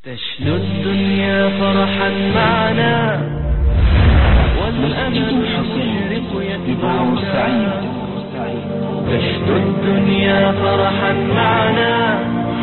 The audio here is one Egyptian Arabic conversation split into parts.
تشنو الدنيا فرحا معنا والأمل المشرق يتبعنا تشنو الدنيا فرحا معنا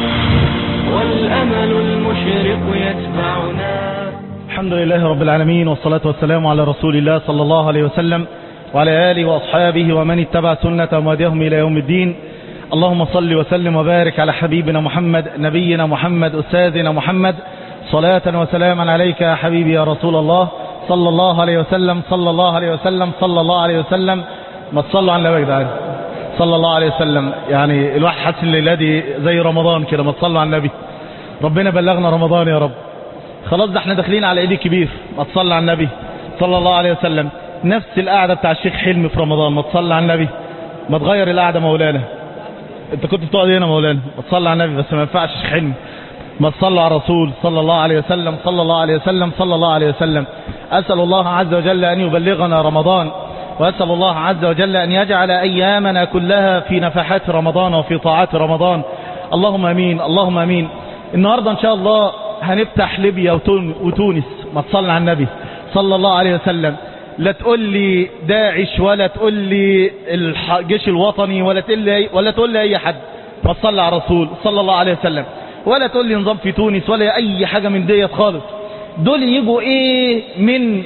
والأمل المشرق يتبعنا الحمد لله رب العالمين والصلاة والسلام على رسول الله صلى الله عليه وسلم وعلى آله وأصحابه ومن اتبع سنة ومهديهم إلى يوم الدين اللهم صل وسلم وبارك على حبيبنا محمد نبينا محمد أستاذنا محمد صلاة وسلاما عليك يا حبيبي يا رسول الله صلى الله عليه وسلم صلى الله عليه وسلم صلى الله عليه وسلم ما تصلوا على النبي ده صلى الله عليه وسلم يعني الواحد حاسس الليلة دي زي رمضان كده ما تصلوا على النبي ربنا بلغنا رمضان يا رب خلاص ده احنا داخلين على عيد كبير ما تصلي على النبي صلى الله عليه وسلم نفس القعدة بتاع الشيخ حلمي في رمضان ما تصلي على النبي ما تغير القعدة مولانا انت كنت بتقعد هنا مولانا ما تصلي على النبي بس ما ينفعش الشيخ حلمي ما تصلى على الرسول صلى الله عليه وسلم صلى الله عليه وسلم صلى الله عليه وسلم أسأل الله عز وجل أن يبلغنا رمضان وأسأل الله عز وجل أن يجعل أيامنا كلها في نفحات رمضان وفي طاعات رمضان اللهم أمين اللهم أمين النهاردة إن شاء الله هنفتح ليبيا وتون- وتونس ما تصلي على النبي صلى الله عليه وسلم لا تقول لي داعش ولا تقول لي الح- الجيش الوطني ولا تقول لي ولا تقول لي اي حد ما تصلي على الرسول صلى الله عليه وسلم ولا تقول لي نظام في تونس ولا اي حاجه من ديت خالص دول يجوا ايه من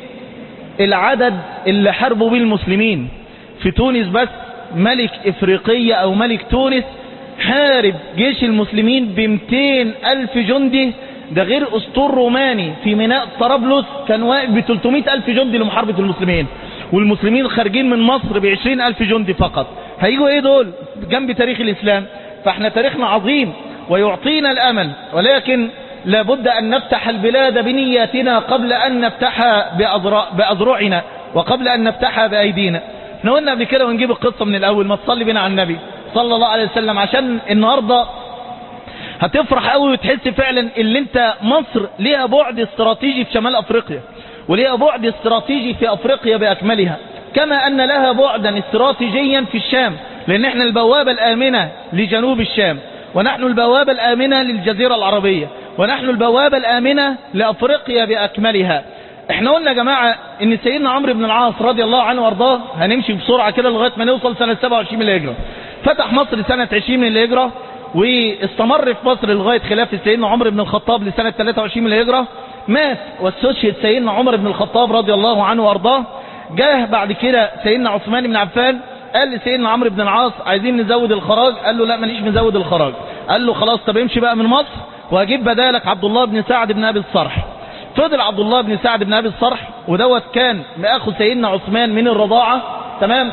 العدد اللي حاربوا بيه المسلمين في تونس بس ملك افريقية او ملك تونس حارب جيش المسلمين ب ألف جندي ده غير اسطول روماني في ميناء طرابلس كان واقف ب ألف جندي لمحاربة المسلمين والمسلمين خارجين من مصر ب ألف جندي فقط هيجوا ايه دول جنب تاريخ الاسلام فاحنا تاريخنا عظيم ويعطينا الامل ولكن لابد أن نفتح البلاد بنياتنا قبل أن نفتحها بأذرع- بأذرعنا وقبل أن نفتحها بأيدينا احنا قلنا قبل كده ونجيب القصة من الأول ما تصلي بنا على النبي صلى الله عليه وسلم عشان النهاردة هتفرح قوي وتحس فعلا اللي انت مصر ليها بعد استراتيجي في شمال افريقيا وليها بعد استراتيجي في افريقيا باكملها كما ان لها بعدا استراتيجيا في الشام لان احنا البوابة الامنة لجنوب الشام ونحن البوابة الامنة للجزيرة العربية ونحن البوابة الامنة لافريقيا باكملها احنا قلنا يا جماعة ان سيدنا عمرو بن العاص رضي الله عنه وارضاه هنمشي بسرعة كده لغاية ما نوصل سنة 27 من الهجرة فتح مصر سنة 20 من الهجرة واستمر في مصر لغاية خلافة سيدنا عمر بن الخطاب لسنة 23 من الهجرة مات واستشهد سيدنا عمر بن الخطاب رضي الله عنه وارضاه جاه بعد كده سيدنا عثمان بن عفان قال لسيدنا عمرو بن العاص عايزين نزود الخراج قال له لا ماليش مزود الخراج قال له خلاص طب امشي بقى من مصر وهجيب بدالك عبد الله بن سعد بن ابي الصرح فضل عبد الله بن سعد بن ابي الصرح ودوت كان اخو سيدنا عثمان من الرضاعة تمام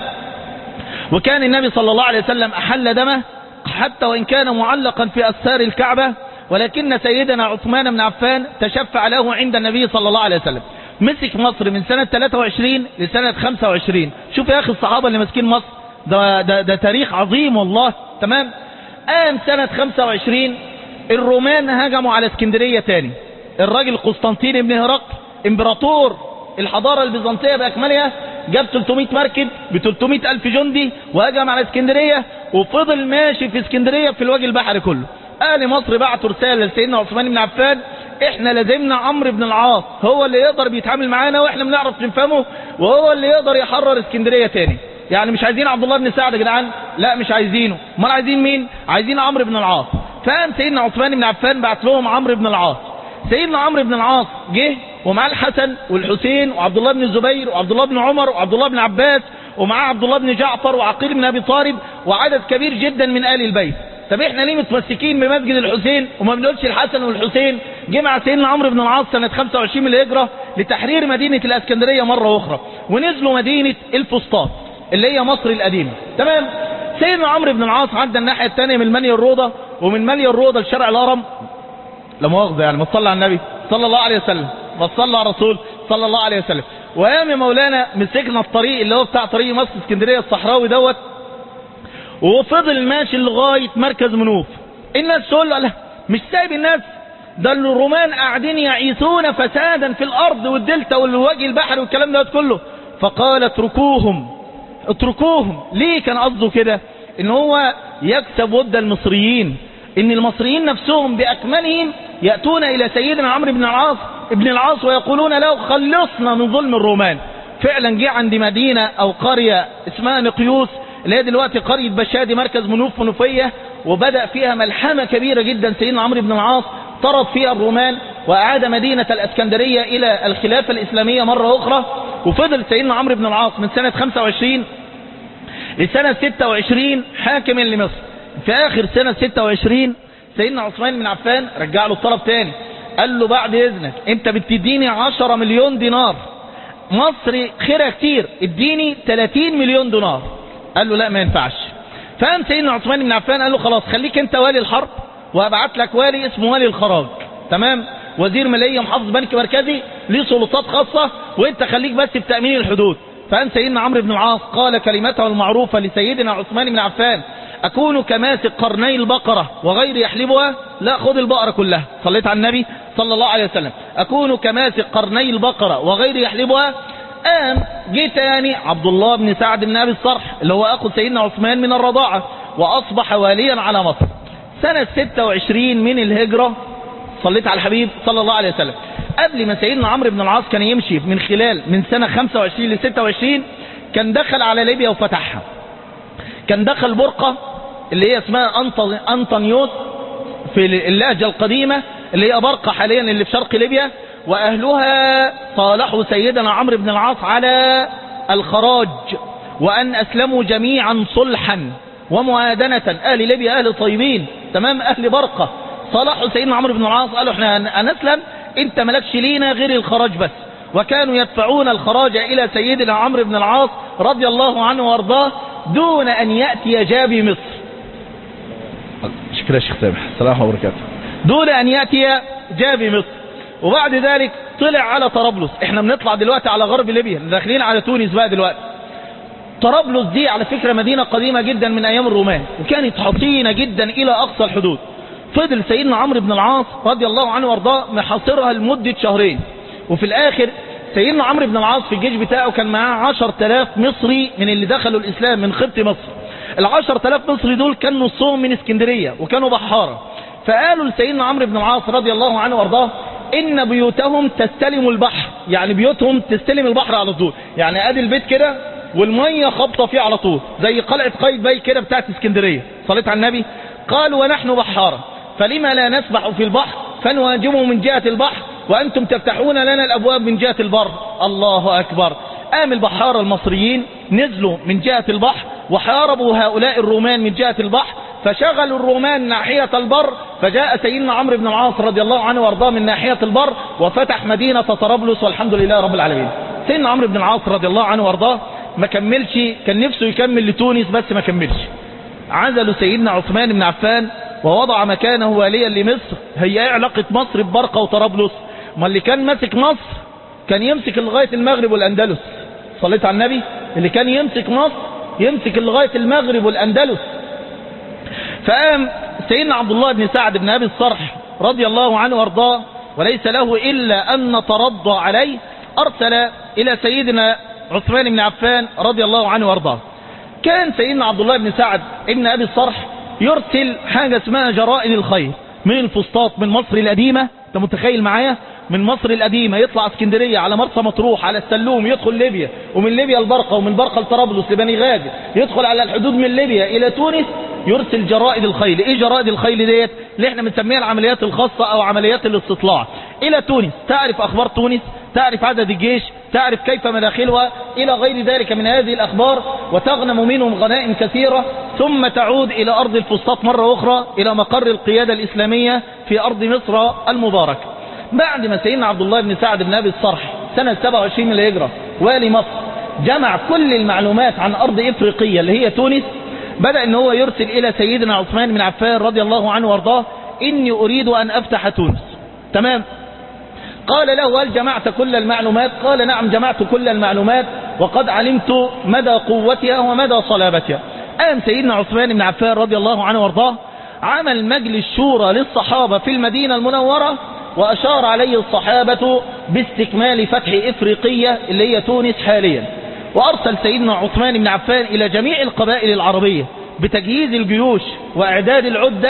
وكان النبي صلى الله عليه وسلم أحل دمه حتى وإن كان معلقا في أستار الكعبة ولكن سيدنا عثمان بن عفان تشفع له عند النبي صلى الله عليه وسلم مسك مصر من سنة 23 لسنة 25 شوف يا أخي الصحابة اللي ماسكين مصر ده, ده, ده تاريخ عظيم والله تمام قام سنة 25 الرومان هجموا على اسكندرية تاني الراجل قسطنطين بن هرقل امبراطور الحضارة البيزنطية بأكملها جاب 300 مركب ب 300 ألف جندي وهجم على اسكندرية وفضل ماشي في اسكندرية في الوجه البحري كله أهل مصر بعتوا رسالة لسيدنا عثمان بن عفان احنا لازمنا عمرو بن العاص هو اللي يقدر بيتعامل معانا واحنا بنعرف نفهمه وهو اللي يقدر يحرر اسكندرية تاني يعني مش عايزين عبد الله بن سعد يا جدعان لا مش عايزينه امال عايزين مين عايزين عمرو بن العاص فقام سيدنا عثمان بن عفان بعت لهم عمرو بن العاص سيدنا عمرو بن العاص جه ومعاه الحسن والحسين وعبد الله بن الزبير وعبد الله بن عمر وعبد الله بن عباس ومعاه عبد الله بن جعفر وعقيل بن ابي طالب وعدد كبير جدا من ال البيت طب احنا ليه متمسكين بمسجد الحسين وما بنقولش الحسن والحسين جه مع سيدنا عمرو بن العاص سنه 25 من الهجره لتحرير مدينه الاسكندريه مره اخرى ونزلوا مدينه الفسطاط اللي هي مصر القديمه تمام سيدنا عمرو بن العاص عدى الناحيه الثانيه من مني الروضه ومن مني الروضه لشارع الهرم لا مؤاخذة يعني ما تصلى على النبي صلى الله عليه وسلم ما تصلى على الرسول صلى الله عليه وسلم وقام يا مولانا مسكنا الطريق اللي هو بتاع طريق مصر اسكندرية الصحراوي دوت وفضل ماشي لغاية مركز منوف الناس تقول له لا مش سايب الناس ده الرومان قاعدين يعيثون فسادا في الارض والدلتا والوجه البحري والكلام ده كله فقال اتركوهم اتركوهم ليه كان قصده كده ان هو يكسب ود المصريين ان المصريين نفسهم باكملهم يأتون إلى سيدنا عمرو بن العاص ابن العاص ويقولون له خلصنا من ظلم الرومان فعلا جه عند مدينة أو قرية اسمها نقيوس اللي هي دلوقتي قرية بشادي مركز منوف منوفية وبدأ فيها ملحمة كبيرة جدا سيدنا عمرو بن العاص طرد فيها الرومان وأعاد مدينة الأسكندرية إلى الخلافة الإسلامية مرة أخرى وفضل سيدنا عمرو بن العاص من سنة 25 لسنة 26 حاكم لمصر في آخر سنة 26 سيدنا عثمان بن عفان رجع له الطلب تاني قال له بعد إذنك أنت بتديني 10 مليون دينار مصر خيرها كتير اديني 30 مليون دينار قال له لا ما ينفعش فقام سيدنا عثمان بن عفان قال له خلاص خليك انت والي الحرب وابعت لك والي اسمه والي الخراج تمام وزير ماليه محافظ بنك مركزي ليه سلطات خاصه وانت خليك بس بتامين الحدود فقام سيدنا عمرو بن العاص قال كلمته المعروفه لسيدنا عثمان بن عفان اكون كماسك قرني البقره وغير يحلبها لا خذ البقره كلها صليت على النبي صلى الله عليه وسلم اكون كماسك قرني البقره وغير يحلبها قام جه تاني عبد الله بن سعد بن ابي الصرح اللي هو اخو سيدنا عثمان من الرضاعه واصبح واليا على مصر سنه 26 من الهجره صليت على الحبيب صلى الله عليه وسلم قبل ما سيدنا عمرو بن العاص كان يمشي من خلال من سنه 25 ل 26 كان دخل على ليبيا وفتحها كان دخل برقه اللي هي اسمها أنط- انطونيوس في اللهجه القديمه اللي هي برقه حاليا اللي في شرق ليبيا واهلها صالحوا سيدنا عمرو بن العاص على الخراج وان اسلموا جميعا صلحا وموادنه اهل ليبيا اهل طيبين تمام اهل برقه صالحوا سيدنا عمرو بن العاص قالوا احنا هن- هنسلم انت مالكش لينا غير الخراج بس وكانوا يدفعون الخراج الى سيدنا عمرو بن العاص رضي الله عنه وارضاه دون ان ياتي جابي مصر شكرا يا شيخ سامح السلام عليكم وبركاته دون ان ياتي جابي مصر وبعد ذلك طلع على طرابلس احنا بنطلع دلوقتي على غرب ليبيا داخلين على تونس بقى دلوقتي طرابلس دي على فكرة مدينة قديمة جدا من ايام الرومان وكانت حصينة جدا الى اقصى الحدود فضل سيدنا عمرو بن العاص رضي الله عنه وارضاه محاصرها لمدة شهرين وفي الاخر سيدنا عمرو بن العاص في الجيش بتاعه كان معاه 10000 مصري من اللي دخلوا الاسلام من خبط مصر ال 10000 مصري دول كان نصهم من اسكندرية وكانوا بحارة فقالوا لسيدنا عمرو بن العاص رضي الله عنه وارضاه ان بيوتهم تستلم البحر يعني بيوتهم تستلم البحر على طول يعني ادي البيت كده والميه خابطه فيه على طول زي قلعه قايتباي كده بتاعت اسكندريه صليت على النبي قالوا ونحن بحاره فلما لا نسبح في البحر فنواجبه من جهه البحر وانتم تفتحون لنا الابواب من جهه البر الله اكبر قام البحاره المصريين نزلوا من جهه البحر وحاربوا هؤلاء الرومان من جهه البحر فشغلوا الرومان ناحية البر فجاء سيدنا عمرو بن العاص رضي الله عنه وارضاه من ناحية البر وفتح مدينة طرابلس والحمد لله رب العالمين سيدنا عمرو بن العاص رضي الله عنه وارضاه ما كملش كان نفسه يكمل لتونس بس ما كملش عزلوا سيدنا عثمان بن عفان ووضع مكانه واليا لمصر هي ايه علاقة مصر ببرقة وطرابلس ما اللي كان ماسك مصر كان يمسك لغاية المغرب والأندلس صليت على النبي اللي كان يمسك مصر يمسك لغاية المغرب والأندلس فقام سيدنا عبد الله بن سعد بن أبي الصرح رضي الله عنه وارضاه وليس له إلا أن نترضى عليه أرسل إلى سيدنا عثمان بن عفان رضي الله عنه وارضاه كان سيدنا عبد الله بن سعد ابن أبي الصرح يرسل حاجة اسمها جرائد الخير من الفسطاط من مصر القديمة انت متخيل معايا من مصر القديمة يطلع اسكندرية على مرسى مطروح على السلوم يدخل ليبيا ومن ليبيا البرقة ومن برقة لطرابلس لبني غازي يدخل على الحدود من ليبيا إلى تونس يرسل جرائد الخيل ايه جرائد الخيل ديت اللي احنا بنسميها العمليات الخاصة او عمليات الاستطلاع الى تونس تعرف اخبار تونس تعرف عدد الجيش تعرف كيف مداخلها الى غير ذلك من هذه الاخبار وتغنم منهم غنائم كثيرة ثم تعود الى ارض الفسطاط مرة اخرى الى مقر القيادة الاسلامية في ارض مصر المباركة بعد ما سيدنا عبد الله بن سعد بن ابي الصرح سنة 27 من الهجرة والي مصر جمع كل المعلومات عن ارض افريقية اللي هي تونس بدأ ان هو يرسل الى سيدنا عثمان بن عفان رضي الله عنه وارضاه اني اريد ان افتح تونس تمام قال له هل جمعت كل المعلومات قال نعم جمعت كل المعلومات وقد علمت مدى قوتها ومدى صلابتها قام سيدنا عثمان بن عفان رضي الله عنه وارضاه عمل مجلس شورى للصحابة في المدينة المنورة وأشار عليه الصحابة باستكمال فتح إفريقية اللي هي تونس حاليا وأرسل سيدنا عثمان بن عفان إلى جميع القبائل العربية بتجهيز الجيوش وإعداد العدة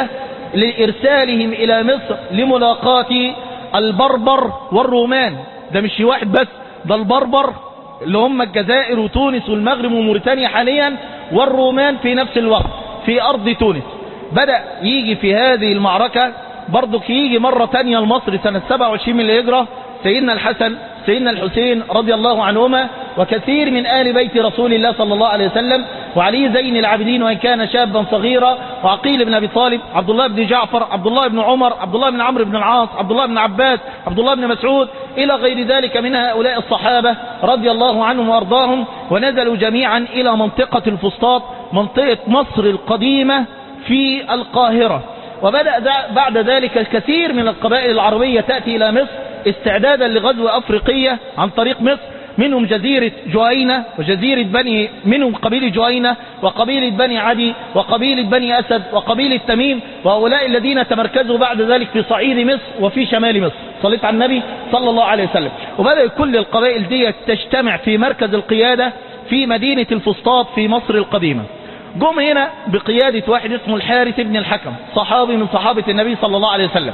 لإرسالهم إلى مصر لملاقاة البربر والرومان ده مش واحد بس ده البربر اللي هم الجزائر وتونس والمغرب وموريتانيا حاليا والرومان في نفس الوقت في أرض تونس بدأ يجي في هذه المعركة برضك يجي مرة تانية لمصر سنة 27 من الهجرة سيدنا الحسن سيدنا الحسين رضي الله عنهما وكثير من آل بيت رسول الله صلى الله عليه وسلم وعلي زين العابدين وإن كان شابا صغيرا وعقيل بن أبي طالب عبد الله بن جعفر عبد الله بن عمر عبد الله بن عمرو بن العاص عبد الله بن عباس عبد الله بن مسعود إلى غير ذلك من هؤلاء الصحابة رضي الله عنهم وأرضاهم ونزلوا جميعا إلى منطقة الفسطاط منطقة مصر القديمة في القاهرة وبدأ بعد ذلك الكثير من القبائل العربية تأتي إلى مصر استعدادا لغزو أفريقية عن طريق مصر منهم جزيرة جوينة وجزيرة بني منهم قبيلة جوينة وقبيلة بني عدي وقبيلة بني أسد وقبيلة تميم وهؤلاء الذين تمركزوا بعد ذلك في صعيد مصر وفي شمال مصر صليت على النبي صلى الله عليه وسلم وبدأ كل القبائل دي تجتمع في مركز القيادة في مدينة الفسطاط في مصر القديمة جم هنا بقيادة واحد اسمه الحارث بن الحكم صحابي من صحابة النبي صلى الله عليه وسلم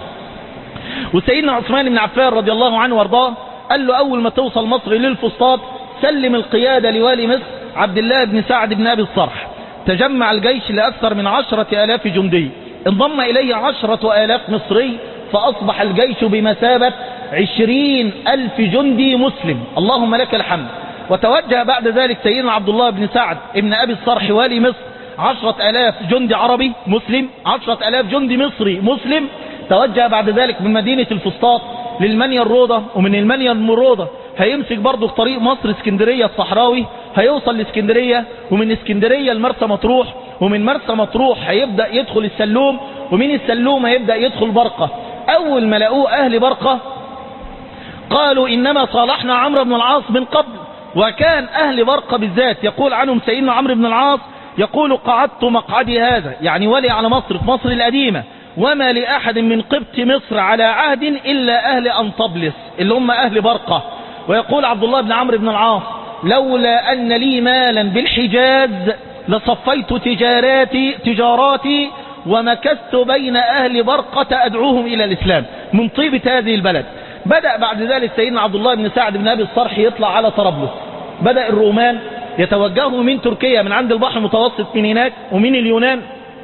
وسيدنا عثمان بن عفان رضي الله عنه وارضاه قال له أول ما توصل مصر للفسطاط سلم القيادة لوالي مصر عبد الله بن سعد بن أبي الصرح تجمع الجيش لأكثر من عشرة آلاف جندي انضم إليه عشرة آلاف مصري فأصبح الجيش بمثابة عشرين ألف جندي مسلم اللهم لك الحمد وتوجه بعد ذلك سيدنا عبد الله بن سعد ابن أبي الصرح والي مصر عشرة ألاف جندي عربي مسلم عشرة ألاف جندي مصري مسلم توجه بعد ذلك من مدينة الفسطاط للمنيا الروضة ومن المنيا المروضة هيمسك برضه طريق مصر اسكندرية الصحراوي هيوصل لاسكندرية ومن اسكندرية لمرسى مطروح ومن مرسى مطروح هيبدأ يدخل السلوم ومن السلوم هيبدأ يدخل برقة أول ما لقوه أهل برقة قالوا إنما صالحنا عمرو بن العاص من قبل وكان أهل برقة بالذات يقول عنهم سيدنا عمرو بن العاص يقول قعدت مقعدي هذا يعني ولي على مصر في مصر القديمة وما لأحد من قبط مصر على عهد إلا أهل أنطبلس اللي هم أهل برقة ويقول عبد الله بن عمرو بن العاص لولا أن لي مالا بالحجاز لصفيت تجاراتي تجاراتي ومكثت بين أهل برقة أدعوهم إلى الإسلام من طيبة هذه البلد بدأ بعد ذلك سيدنا عبد الله بن سعد بن أبي الصرح يطلع على طرابلس بدأ الرومان يتوجهوا من تركيا من عند البحر المتوسط من هناك ومن اليونان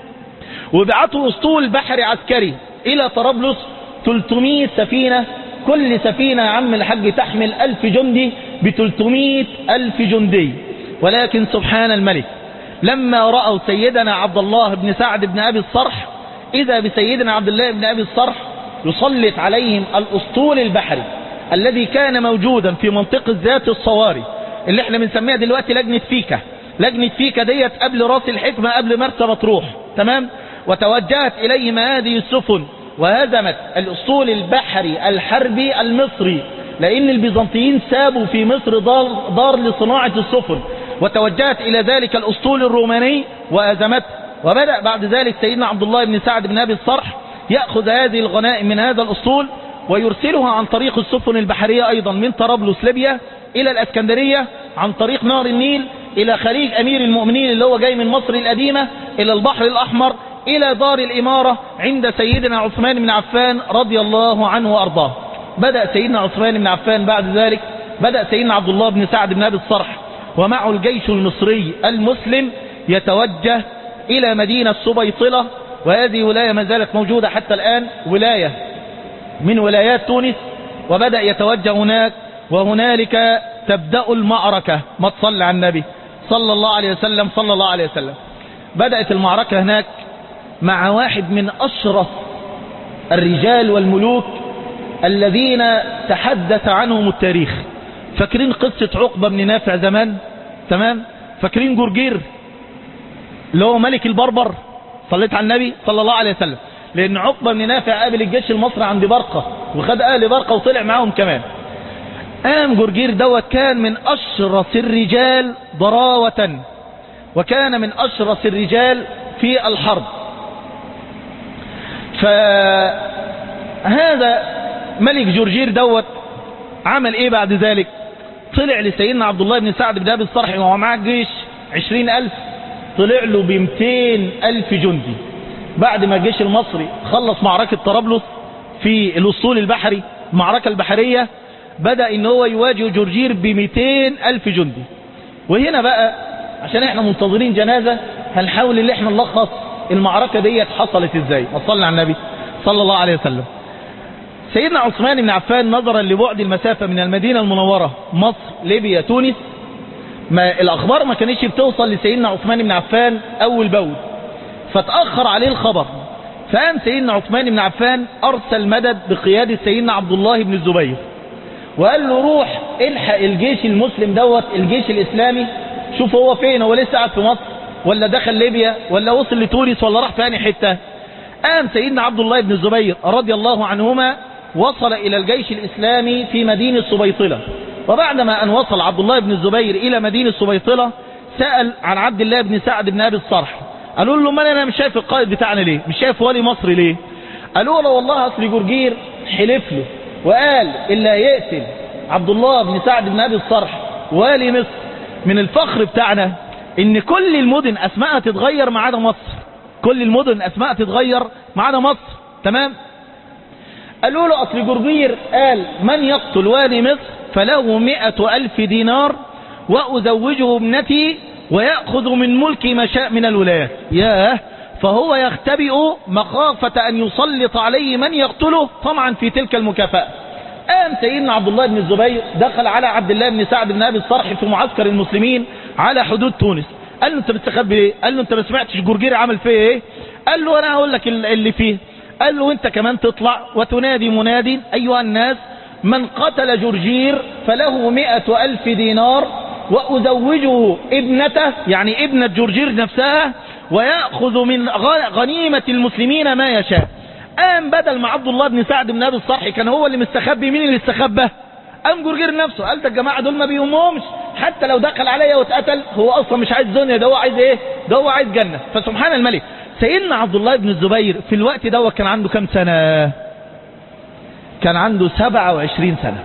وبعتوا اسطول بحري عسكري إلى طرابلس 300 سفينة كل سفينة يا عم الحاج تحمل ألف جندي ب 300 ألف جندي ولكن سبحان الملك لما رأوا سيدنا عبد الله بن سعد بن أبي الصرح إذا بسيدنا عبد الله بن أبي الصرح يسلط عليهم الأسطول البحري الذي كان موجودا في منطقة ذات الصواري اللي احنا بنسميها دلوقتي لجنة فيكا لجنة فيكا ديت قبل راس الحكمة قبل مرسى مطروح تمام وتوجهت إليهم هذه السفن وهزمت الأسطول البحري الحربي المصري لأن البيزنطيين سابوا في مصر دار, دار لصناعة السفن وتوجهت إلى ذلك الأسطول الروماني وأزمته وبدأ بعد ذلك سيدنا عبد الله بن سعد بن أبي الصرح يأخذ هذه الغنائم من هذا الأسطول ويرسلها عن طريق السفن البحرية أيضا من طرابلس ليبيا إلى الأسكندرية عن طريق نهر النيل إلى خليج أمير المؤمنين اللي هو جاي من مصر القديمة إلى البحر الأحمر إلى دار الإمارة عند سيدنا عثمان بن عفان رضي الله عنه وأرضاه بدأ سيدنا عثمان بن عفان بعد ذلك بدأ سيدنا عبد الله بن سعد بن أبي الصرح ومعه الجيش المصري المسلم يتوجه إلى مدينة سبيطلة وهذه ولاية ما زالت موجودة حتى الآن ولاية من ولايات تونس وبدأ يتوجه هناك وهنالك تبدأ المعركة ما تصلى على النبي صلى الله عليه وسلم صلى الله عليه وسلم بدأت المعركة هناك مع واحد من أشرف الرجال والملوك الذين تحدث عنهم التاريخ فاكرين قصة عقبة بن نافع زمان تمام فاكرين جرجير اللي هو ملك البربر صليت على النبي صلى الله عليه وسلم لأن عقبة بن نافع قابل الجيش المصري عند برقة وخد أهل برقة وطلع معاهم كمان قام جرجير دوت كان من أشرس الرجال ضراوة وكان من أشرس الرجال في الحرب فهذا ملك جرجير دوت عمل ايه بعد ذلك طلع لسيدنا عبد الله بن سعد بن ابي الصرح وهو معاه جيش عشرين ألف طلع له بمتين ألف جندي بعد ما الجيش المصري خلص معركة طرابلس في الاسطول البحري المعركة البحرية بدأ ان هو يواجه جورجير ب 200 ألف جندي وهنا بقى عشان احنا منتظرين جنازة هنحاول ان احنا نلخص المعركة ديت حصلت ازاي وصلنا على النبي صلى الله عليه وسلم سيدنا عثمان بن عفان نظرا لبعد المسافة من المدينة المنورة مصر ليبيا تونس ما الأخبار ما كانتش بتوصل لسيدنا عثمان بن عفان أول بول فتأخر عليه الخبر فقام سيدنا عثمان بن عفان أرسل مدد بقيادة سيدنا عبد الله بن الزبير وقال له روح الحق الجيش المسلم دوت الجيش الإسلامي شوف هو فين هو لسه قاعد في مصر ولا دخل ليبيا ولا وصل لتونس ولا راح في أي حتة قام سيدنا عبد الله بن الزبير رضي الله عنهما وصل إلى الجيش الإسلامي في مدينة سبيطلة وبعدما أن وصل عبد الله بن الزبير إلى مدينة سبيطلة سأل عن عبد الله بن سعد بن أبي الصرح قالوا له من أنا مش شايف القائد بتاعنا ليه مش شايف ولي مصر ليه قالوا له والله أصل جرجير حلف له وقال إلا يقتل عبد الله بن سعد بن أبي الصرح والي مصر من الفخر بتاعنا إن كل المدن أسمائها تتغير ما عدا مصر كل المدن أسمائها تتغير ما عدا مصر تمام قالوا له أصل جرجير قال من يقتل والي مصر فله مئة ألف دينار وأزوجه ابنتي ويأخذ من ملكي ما شاء من الولايات ياه فهو يختبئ مخافة أن يسلط عليه من يقتله طمعا في تلك المكافأة قام سيدنا عبد الله بن الزبير دخل على عبد الله بن سعد بن أبي الصرح في معسكر المسلمين على حدود تونس قال له انت بتستخبي ايه قال له انت ما سمعتش جرجير عمل فيه ايه قال له انا هقول لك اللي فيه قال له انت كمان تطلع وتنادي مناد ايها الناس من قتل جرجير فله مئة ألف دينار وأزوجه ابنته يعني ابنة جرجير نفسها ويأخذ من غنيمة المسلمين ما يشاء قام بدل ما عبد الله بن سعد بن أبي الصرح كان هو اللي مستخبي مين اللي استخبه قام جرجير نفسه قال ده الجماعة دول ما بيهمهمش حتى لو دخل عليا واتقتل هو أصلا مش عايز دنيا ده هو عايز ايه ده هو عايز جنة فسبحان الملك سيدنا عبد الله بن الزبير في الوقت ده كان عنده كم سنة كان عنده سبعة وعشرين سنة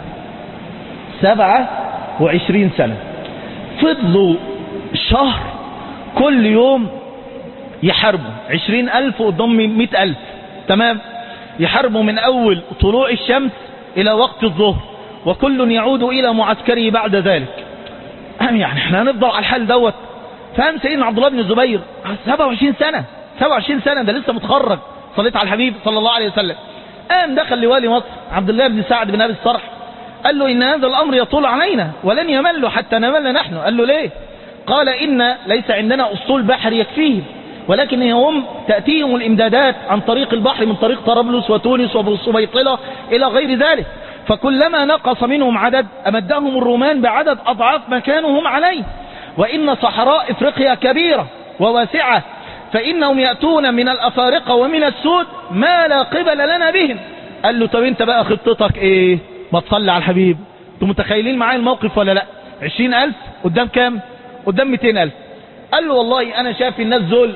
سبعة وعشرين سنة فضلوا شهر كل يوم يحاربوا عشرين ألف قدام مئة ألف تمام يحاربوا من أول طلوع الشمس إلى وقت الظهر وكل يعود إلى معسكره بعد ذلك يعني احنا هنفضل على الحال دوت فهم سيدنا عبد الله بن الزبير 27 سنة 27 سنة ده لسه متخرج صليت على الحبيب صلى الله عليه وسلم قام دخل لوالي مصر عبد الله بن سعد بن أبي الصرح قال له إن هذا الأمر يطول علينا ولن يمل حتى نمل نحن قال له ليه قال إن ليس عندنا أسطول بحر يكفيهم ولكن هم تأتيهم الإمدادات عن طريق البحر من طريق طرابلس وتونس وسبيطلة إلى غير ذلك فكلما نقص منهم عدد أمدهم الرومان بعدد أضعاف ما كانوا هم عليه وإن صحراء إفريقيا كبيرة وواسعة فإنهم يأتون من الأفارقة ومن السود ما لا قبل لنا بهم قال له طب انت بقى خطتك ايه ما تصلي على الحبيب انتوا متخيلين معايا الموقف ولا لا عشرين ألف قدام كام قدام مئتين ألف قال له والله أنا شايف الناس دول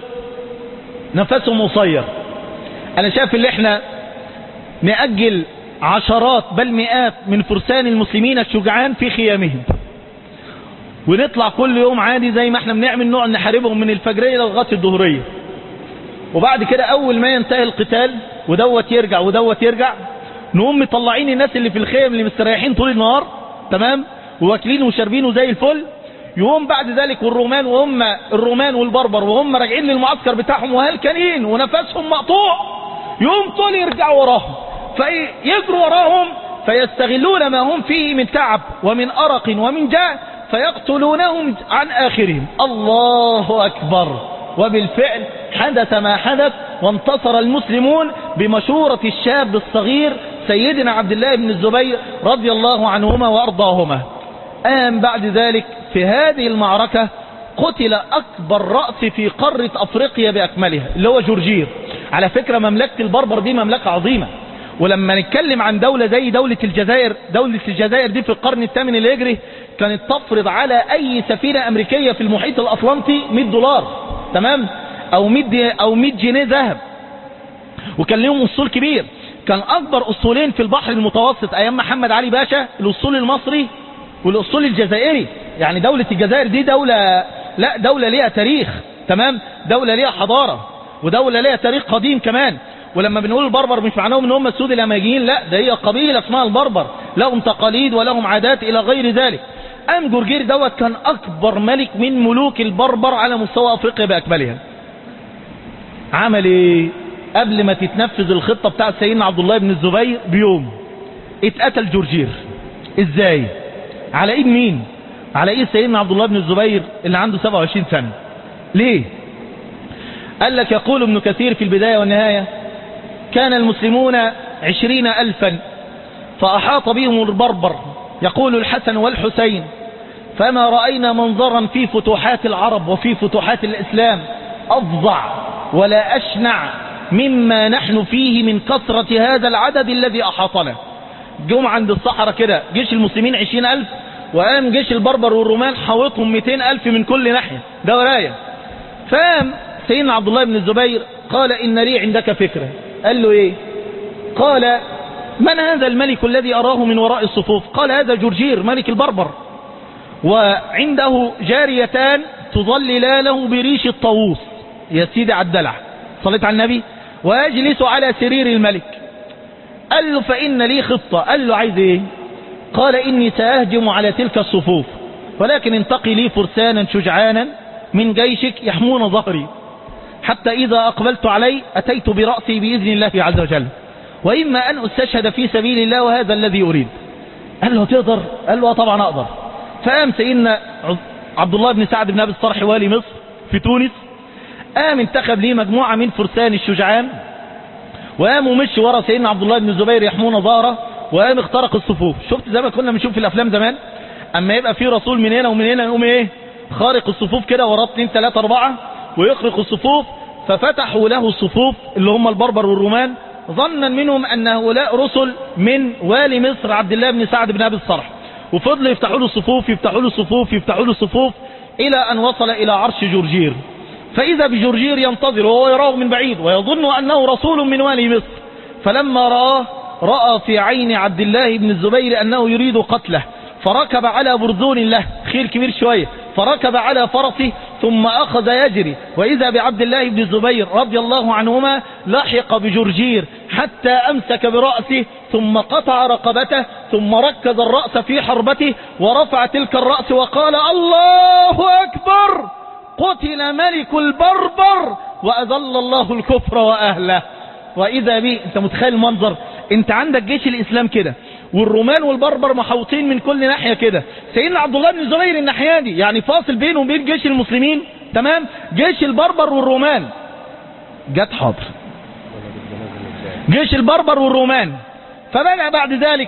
نفسهم قصير أنا شايف اللي احنا نأجل عشرات بل مئات من فرسان المسلمين الشجعان في خيامهم ونطلع كل يوم عادي زي ما احنا بنعمل نوع نحاربهم من الفجرية لغاية الظهرية وبعد كده اول ما ينتهي القتال ودوت يرجع ودوت يرجع نقوم مطلعين الناس اللي في الخيم اللي مستريحين طول النهار تمام وواكلين وشاربين زي الفل يقوم بعد ذلك والرومان وهم الرومان والبربر وهم راجعين للمعسكر بتاعهم وهلكانين ونفسهم مقطوع يقوم طول يرجعوا وراهم فيجروا وراهم فيستغلون ما هم فيه من تعب ومن أرق ومن جاع فيقتلونهم عن آخرهم الله أكبر وبالفعل حدث ما حدث وانتصر المسلمون بمشورة الشاب الصغير سيدنا عبد الله بن الزبير رضي الله عنهما وأرضاهما قام بعد ذلك في هذه المعركة قتل أكبر رأس في قارة أفريقيا بأكملها اللي هو جورجير على فكرة مملكة البربر دي مملكة عظيمة ولما نتكلم عن دولة زي دولة الجزائر دولة الجزائر دي في القرن الثامن الهجري كانت تفرض على أي سفينة أمريكية في المحيط الأطلنطي 100 دولار تمام أو 100 أو 100 جنيه ذهب وكان لهم أسطول كبير كان أكبر أسطولين في البحر المتوسط أيام محمد علي باشا الأسطول المصري والأسطول الجزائري يعني دولة الجزائر دي دولة لا دولة ليها تاريخ تمام دولة ليها حضارة ودولة ليها تاريخ قديم كمان ولما بنقول البربر مش معناهم ان هم السود الاماجيين لا ده هي قبيلة اسمها البربر لهم تقاليد ولهم عادات الى غير ذلك ام جرجير دوت كان اكبر ملك من ملوك البربر على مستوى افريقيا باكملها عمل ايه قبل ما تتنفذ الخطة بتاعت سيدنا عبد الله بن الزبير بيوم اتقتل جرجير ازاي على ايد مين على ايد سيدنا عبد الله بن الزبير اللي عنده 27 سنة ليه قال لك يقول ابن كثير في البداية والنهاية كان المسلمون عشرين ألفا فأحاط بهم البربر يقول الحسن والحسين فما رأينا منظرا في فتوحات العرب وفي فتوحات الإسلام أفظع ولا أشنع مما نحن فيه من كثرة هذا العدد الذي أحاطنا جم عند الصحراء كده جيش المسلمين عشرين ألف وقام جيش البربر والرومان حاوطهم مئتين ألف من كل ناحية ده ورايا فقام سيدنا عبد الله بن الزبير قال إن لي عندك فكرة قال له إيه قال من هذا الملك الذي أراه من وراء الصفوف قال هذا جرجير ملك البربر وعنده جاريتان تظللانه بريش الطاووس يا سيدي على الدلع صليت على النبي ويجلس على سرير الملك قال له فإن لي خطة قال له عايز ايه قال إني سأهجم على تلك الصفوف ولكن انتقي لي فرسانا شجعانا من جيشك يحمون ظهري حتى إذا أقبلت علي أتيت برأسي بإذن الله عز وجل وإما أن أستشهد في سبيل الله وهذا الذي أريد قال له تقدر قال له طبعا أقدر فقام سيدنا عبد الله بن سعد بن أبي الصرح والي مصر في تونس قام انتخب ليه مجموعة من فرسان الشجعان وقاموا مشي ورا سيدنا عبد الله بن الزبير يحمون ظهره وقام اخترق الصفوف شفت زي ما كنا بنشوف في الافلام زمان اما يبقى في رسول من هنا ومن هنا يقوم ايه خارق الصفوف كده وراه اتنين تلاتة اربعة ويخرق الصفوف ففتحوا له الصفوف اللي هم البربر والرومان ظنا منهم ان هؤلاء رسل من والي مصر عبد الله بن سعد بن ابي الصرح وفضلوا يفتحوا له الصفوف يفتحوا له الصفوف يفتحوا له الصفوف الى ان وصل الى عرش جرجير فإذا بجرجير ينتظر وهو يراه من بعيد ويظن أنه رسول من والي مصر فلما رآه رأى في عين عبد الله بن الزبير أنه يريد قتله فركب على برذون له خير كبير شوية فركب على فرسه ثم أخذ يجري وإذا بعبد الله بن الزبير رضي الله عنهما لحق بجرجير حتى أمسك برأسه ثم قطع رقبته ثم ركز الرأس في حربته ورفع تلك الرأس وقال الله أكبر قتل ملك البربر وأذل الله الكفر وأهله وإذا بي أنت متخيل المنظر أنت عندك جيش الإسلام كده والرومان والبربر محوطين من كل ناحية كده سيدنا عبد الله بن الزبير الناحية دي يعني فاصل بينه وبين جيش المسلمين تمام جيش البربر والرومان جت حاضر جيش البربر والرومان فبدأ بعد ذلك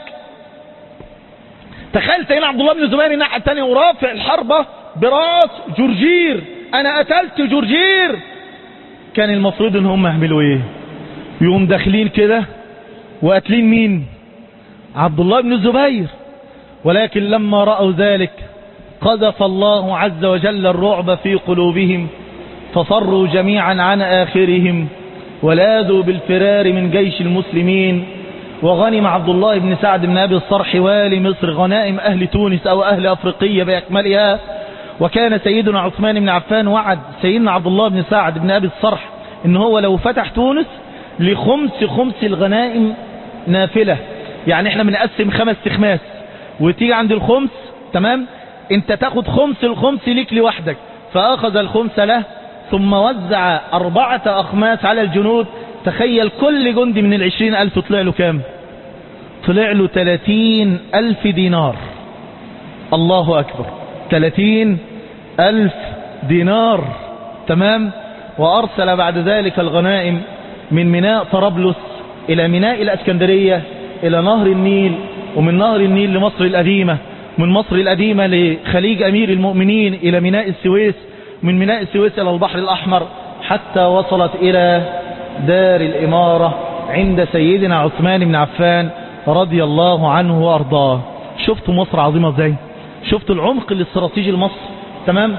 تخيل سيدنا عبد الله بن الزبير الناحية الثانية ورافع الحربة براس جرجير انا قتلت جرجير كان المفروض ان هم يعملوا ايه يقوم داخلين كده وقاتلين مين عبد الله بن الزبير ولكن لما رأوا ذلك قذف الله عز وجل الرعب في قلوبهم ففروا جميعا عن آخرهم ولاذوا بالفرار من جيش المسلمين وغنم عبد الله بن سعد بن أبي الصرح والي مصر غنائم أهل تونس أو أهل أفريقية بأكملها وكان سيدنا عثمان بن عفان وعد سيدنا عبد الله بن سعد بن أبي الصرح إن هو لو فتح تونس لخمس خمس الغنائم نافلة يعني احنا بنقسم خمس تخماس وتيجي عند الخمس تمام انت تاخد خمس الخمس ليك لوحدك فأخذ الخمس له ثم وزع أربعة أخماس على الجنود تخيل كل جندي من العشرين ألف طلع له كام طلع له تلاتين ألف دينار الله أكبر تلاتين ألف دينار تمام وأرسل بعد ذلك الغنائم من ميناء طرابلس إلى ميناء الأسكندرية إلى نهر النيل ومن نهر النيل لمصر القديمة من مصر القديمة لخليج أمير المؤمنين إلى ميناء السويس من ميناء السويس إلى البحر الأحمر حتى وصلت إلى دار الإمارة عند سيدنا عثمان بن عفان رضي الله عنه وأرضاه شفتوا مصر عظيمة ازاي شفتوا العمق الاستراتيجي لمصر تمام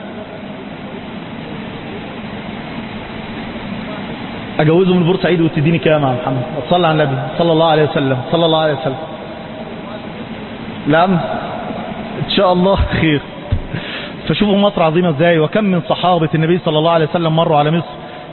اجوزه من بورسعيد وتديني كام يا محمد صلى على النبي صلى الله عليه وسلم صلى الله عليه وسلم نعم ان شاء الله خير فشوفوا مصر عظيمة ازاي وكم من صحابة النبي صلى الله عليه وسلم مروا على مصر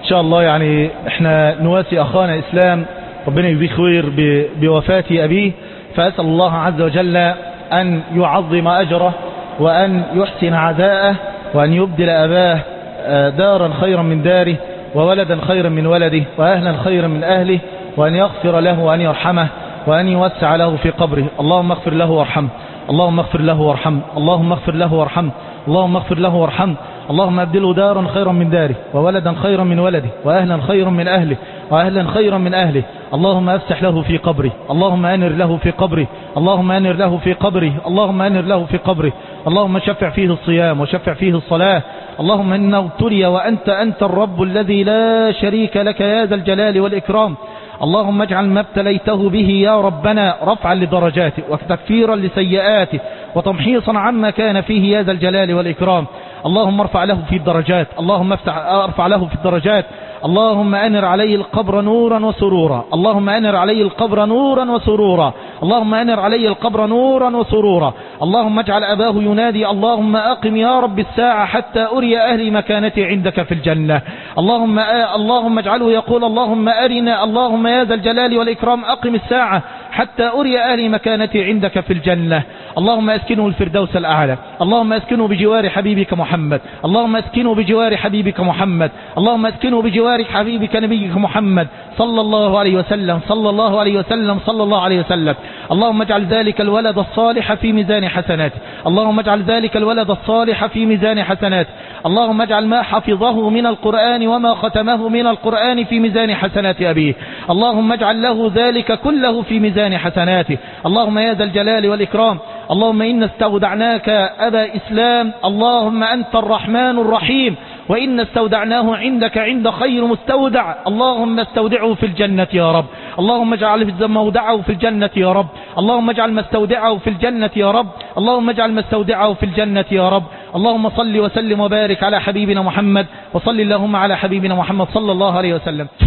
إن شاء الله يعني إحنا نواسي أخانا إسلام ربنا يجزيه خير ب- بوفاة أبيه فأسأل الله عز وجل أن يعظم أجره وأن يحسن عزاءه وأن يبدل أباه آه، دارا خيرا من داره وولدا خيرا من ولده وأهلا خيرا من أهله وأن يغفر له وأن يرحمه وأن يوسع له في قبره اللهم اغفر له وارحمه اللهم اغفر له وارحمه اللهم اغفر له وارحمه اللهم اغفر له وارحمه اللهم ابدله دارا خيرا من داره وولدا خيرا من ولده وأهلا خيرا من أهله وأهلا خيرا من أهله اللهم أفسح له في قبره اللهم أنر له في قبره اللهم أنر له في قبره اللهم أنر له في قبره اللهم شفع فيه الصيام وشفع فيه الصلاة اللهم إنه ابتلي وأنت أنت الرب الذي لا شريك لك يا ذا الجلال والإكرام اللهم اجعل ما ابتليته به يا ربنا رفعا لدرجاته وتكفيرا لسيئاته وتمحيصا عما كان فيه يا ذا الجلال والإكرام اللهم ارفع له في الدرجات اللهم افتح ارفع له في الدرجات اللهم أنر عليه القبر نورا وسرورا اللهم أنر عليه القبر نورا وسرورا اللهم أنر عليه القبر نورا وسرورا اللهم اجعل أباه ينادي اللهم أقم يا رب الساعة حتى أري أهلي مكانتي عندك في الجنة اللهم آه اللهم اجعله يقول اللهم أرنا اللهم يا ذا الجلال والإكرام أقم الساعة حتى أري أهلي مكانتي عندك في الجنة اللهم أسكنه الفردوس الأعلى اللهم أسكنه بجوار حبيبك محمد اللهم أسكنه بجوار حبيبك محمد اللهم أسكنه بجوار حبيبك نبيك محمد صلى الله عليه وسلم صلى الله عليه وسلم صلى الله عليه وسلم اللهم اجعل ذلك الولد الصالح في ميزان حسناته اللهم اجعل ذلك الولد الصالح في ميزان حسناته اللهم اجعل ما حفظه من القرآن وما ختمه من القرآن في ميزان حسنات أبيه اللهم اجعل له ذلك كله في ميزان حسناته اللهم يا ذا الجلال والإكرام اللهم إنا استودعناك أبا إسلام اللهم أنت الرحمن الرحيم وإن استودعناه عندك عند خير مستودع اللهم استودعه في الجنة يا رب اللهم اجعل مودعه في الجنة يا رب اللهم اجعل مستودعه في الجنة يا رب اللهم اجعل مستودعه في الجنة يا رب اللهم صل وسلم وبارك على حبيبنا محمد وصل اللهم على حبيبنا محمد صلى الله عليه وسلم